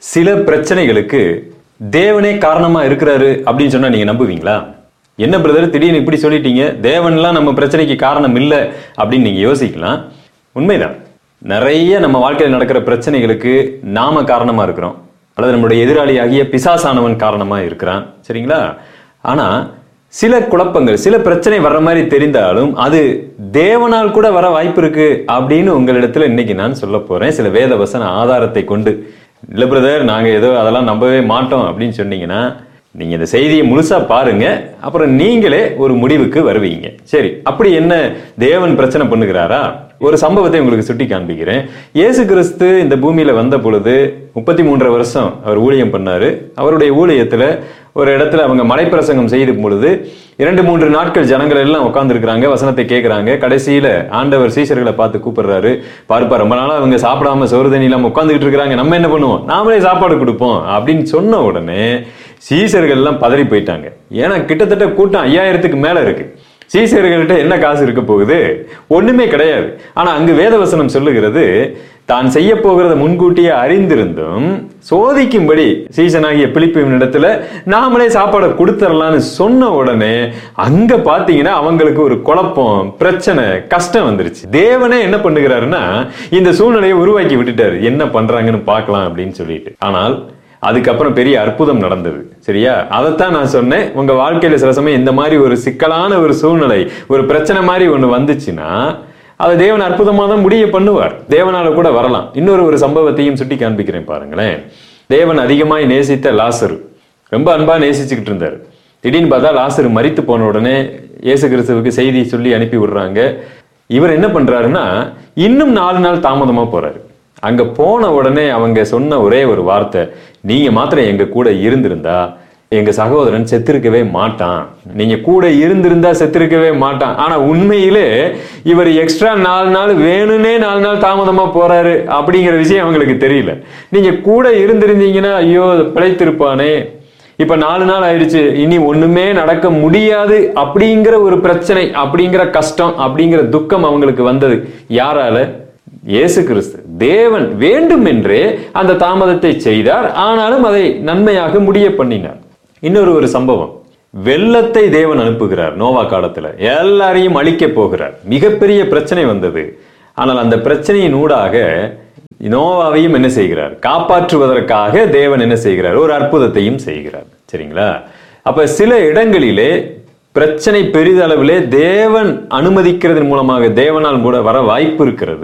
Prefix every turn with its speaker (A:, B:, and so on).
A: சில பிரச்சனைகளுக்கு தேவனே காரணமா இருக்கிறாரு அப்படின்னு சொன்னா நீங்க நம்புவீங்களா என்ன பிரதர் திடீர்னு இப்படி சொல்லிட்டீங்க தேவன்லாம் நம்ம பிரச்சனைக்கு காரணம் இல்லை அப்படின்னு நீங்க யோசிக்கலாம் உண்மைதான் நிறைய நம்ம வாழ்க்கையில் நடக்கிற பிரச்சனைகளுக்கு நாம காரணமா இருக்கிறோம் அல்லது நம்மளுடைய எதிராளியாகிய பிசாசானவன் காரணமா இருக்கிறான் சரிங்களா ஆனா சில குழப்பங்கள் சில பிரச்சனை வர்ற மாதிரி தெரிந்தாலும் அது தேவனால் கூட வர வாய்ப்பு இருக்கு அப்படின்னு உங்களிடத்துல இன்னைக்கு நான் சொல்ல போறேன் சில வேத வசன ஆதாரத்தை கொண்டு இல்ல பிரதர் நாங்க ஏதோ அதெல்லாம் நம்பவே மாட்டோம் அப்படின்னு சொன்னீங்கன்னா நீங்க இந்த செய்தியை முழுசா பாருங்க அப்புறம் நீங்களே ஒரு முடிவுக்கு வருவீங்க சரி அப்படி என்ன தேவன் பிரச்சனை பண்ணுகிறாரா ஒரு சம்பவத்தை உங்களுக்கு சுட்டி காண்பிக்கிறேன் இயேசு கிறிஸ்து இந்த பூமியில வந்த பொழுது முப்பத்தி மூன்றரை வருஷம் அவர் ஊழியம் பண்ணாரு அவருடைய ஊழியத்துல ஒரு இடத்துல அவங்க மலைப்பிரசங்கம் செய்யும் பொழுது இரண்டு மூன்று நாட்கள் ஜனங்கள் எல்லாம் உட்கார்ந்துருக்கிறாங்க வசனத்தை கேட்கறாங்க கடைசியில ஆண்டவர் சீசர்களை பார்த்து கூப்பிடுறாரு பார்ப்பா ரொம்ப நாளா அவங்க சாப்பிடாம சோறு தண்ணி இல்லாம உட்காந்துக்கிட்டு இருக்காங்க நம்ம என்ன பண்ணுவோம் நாமளே சாப்பாடு கொடுப்போம் அப்படின்னு சொன்ன உடனே சீசர்கள் எல்லாம் பதறி போயிட்டாங்க ஏன்னா கிட்டத்தட்ட கூட்டம் ஐயாயிரத்துக்கு மேல இருக்கு சீசர்கள்ட்ட என்ன காசு இருக்க போகுது ஒண்ணுமே கிடையாது ஆனா அங்கு வேதவசனம் சொல்லுகிறது தான் செய்ய போகிறத முன்கூட்டியே அறிந்திருந்தும் சோதிக்கும்படி சீசனாகிய பிலிப்பின் இடத்துல நாமளே சாப்பாடை கொடுத்துடலாம்னு சொன்ன உடனே அங்க பாத்தீங்கன்னா அவங்களுக்கு ஒரு குழப்பம் பிரச்சனை கஷ்டம் வந்துருச்சு தேவனே என்ன பண்ணுகிறாருன்னா இந்த சூழ்நிலையை உருவாக்கி விட்டுட்டாரு என்ன பண்றாங்கன்னு பார்க்கலாம் அப்படின்னு சொல்லிட்டு ஆனால் அதுக்கப்புறம் பெரிய அற்புதம் நடந்தது சரியா அதைத்தான் நான் சொன்னேன் உங்க வாழ்க்கையில சில சமயம் இந்த மாதிரி ஒரு சிக்கலான ஒரு சூழ்நிலை ஒரு பிரச்சனை மாதிரி ஒண்ணு வந்துச்சுன்னா அதை தேவன் அற்புதமா தான் முடிய பண்ணுவார் தேவனால கூட வரலாம் இன்னொரு ஒரு சம்பவத்தையும் சுட்டி காண்பிக்கிறேன் பாருங்களேன் தேவன் அதிகமாய் நேசித்த லாசரு ரொம்ப அன்பா நேசிச்சுக்கிட்டு இருந்தார் திடீர்னு பார்த்தா லாசரு மரித்து போன உடனே இயேசு கிறிஸ்துவுக்கு செய்தி சொல்லி அனுப்பி விடுறாங்க இவர் என்ன பண்றாருன்னா இன்னும் நாலு நாள் தாமதமா போறாரு அங்க போன உடனே அவங்க சொன்ன ஒரே ஒரு வார்த்தை நீங்க மாத்திரம் எங்க கூட இருந்திருந்தா எங்க சகோதரன் செத்திருக்கவே மாட்டான் நீங்க கூட இருந்திருந்தா செத்திருக்கவே மாட்டான் ஆனா உண்மையிலே இவர் எக்ஸ்ட்ரா நாலு நாள் வேணும்னே நாலு நாள் தாமதமா போறாரு அப்படிங்கிற விஷயம் அவங்களுக்கு தெரியல நீங்க கூட இருந்திருந்தீங்கன்னா ஐயோ பிழைத்திருப்பானே இப்ப நாலு நாள் ஆயிடுச்சு இனி ஒண்ணுமே நடக்க முடியாது அப்படிங்கிற ஒரு பிரச்சனை அப்படிங்கிற கஷ்டம் அப்படிங்கிற துக்கம் அவங்களுக்கு வந்தது யாரால இயேசு கிறிஸ்து தேவன் வேண்டும் என்றே அந்த தாமதத்தை செய்தார் ஆனாலும் அதை நன்மையாக முடிய பண்ணினார் இன்னொரு ஒரு சம்பவம் வெள்ளத்தை தேவன் அனுப்புகிறார் நோவா காலத்துல எல்லாரையும் அழிக்க போகிறார் மிகப்பெரிய பிரச்சனை வந்தது ஆனால் அந்த பிரச்சனையின் ஊடாக நோவாவையும் என்ன செய்கிறார் காப்பாற்றுவதற்காக தேவன் என்ன செய்கிறார் ஒரு அற்புதத்தையும் செய்கிறார் சரிங்களா அப்ப சில இடங்களிலே பிரச்சனை பெரிதளவிலே தேவன் அனுமதிக்கிறதன் மூலமாக தேவனால் கூட வர வாய்ப்பு இருக்கிறது